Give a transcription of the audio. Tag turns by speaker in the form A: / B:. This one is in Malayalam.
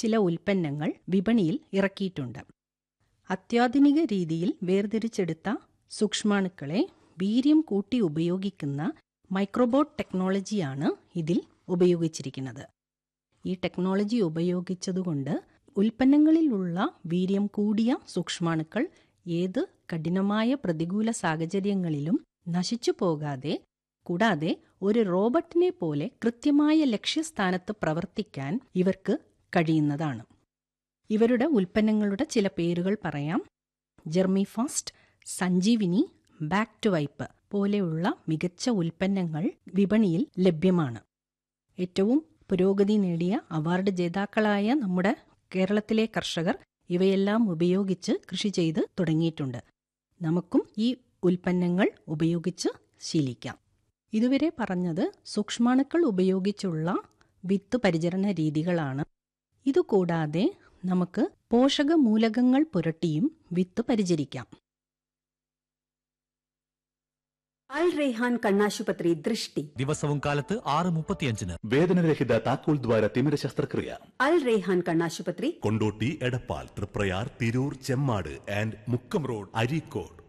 A: ചില ഉൽപ്പന്നങ്ങൾ വിപണിയിൽ ഇറക്കിയിട്ടുണ്ട് അത്യാധുനിക രീതിയിൽ വേർതിരിച്ചെടുത്ത സൂക്ഷ്മാണുക്കളെ വീര്യം കൂട്ടി ഉപയോഗിക്കുന്ന മൈക്രോബോട്ട് ടെക്നോളജിയാണ് ഇതിൽ ഉപയോഗിച്ചിരിക്കുന്നത് ഈ ടെക്നോളജി ഉപയോഗിച്ചതുകൊണ്ട് ഉൽപ്പന്നങ്ങളിലുള്ള വീര്യം കൂടിയ സൂക്ഷ്മാണുക്കൾ ഏത് കഠിനമായ പ്രതികൂല സാഹചര്യങ്ങളിലും നശിച്ചു പോകാതെ കൂടാതെ ഒരു റോബോട്ടിനെ പോലെ കൃത്യമായ ലക്ഷ്യസ്ഥാനത്ത് പ്രവർത്തിക്കാൻ ഇവർക്ക് കഴിയുന്നതാണ് ഇവരുടെ ഉൽപ്പന്നങ്ങളുടെ ചില പേരുകൾ പറയാം germy fast Sanjeevini back to wipe പോലെയുള്ള മികച്ച ഉൽപ്പന്നങ്ങൾ വിപണിയിൽ ലഭ്യമാണ് ഏറ്റവും പുരോഗതി നേടിയ അവാർഡ് ജേതാക്കളായ നമ്മുടെ കേരളത്തിലെ കർഷകർ ഇവയെല്ലാം ഉപയോഗിച്ച് കൃഷി ചെയ്ത് തുടങ്ങിയിട്ടുണ്ട് നമുക്കും ഈ ഉൽപ്പന്നങ്ങൾ ഉപയോഗിച്ച് ശീലിക്കാം ഇതുവരെ പറഞ്ഞത് സൂക്ഷ്മാണുക്കൾ ഉപയോഗിച്ചുള്ള വിത്ത് പരിചരണ രീതികളാണ് ഇതുകൂടാതെ നമുക്ക് പോഷക മൂലകങ്ങൾ പുരട്ടിയും വിത്ത് പരിചരിക്കാം
B: അൽ റെയ്ഹാൻ കണ്ണാശുപത്രി ദൃഷ്ടി
C: ദിവസവും കാലത്ത് ആറ് മുപ്പത്തിയഞ്ചിന്
D: വേദനരഹിത താക്കോൽ ദ്വാര തിമിര ശസ്ത്രക്രിയ
B: അൽ റെയ്ഹാൻ കണ്ണാശുപത്രി
E: കൊണ്ടോട്ടി എടപ്പാൾ തൃപ്രയാർ തിരൂർ ചെമ്മാട് ആൻഡ് മുക്കം റോഡ് അരീക്കോട്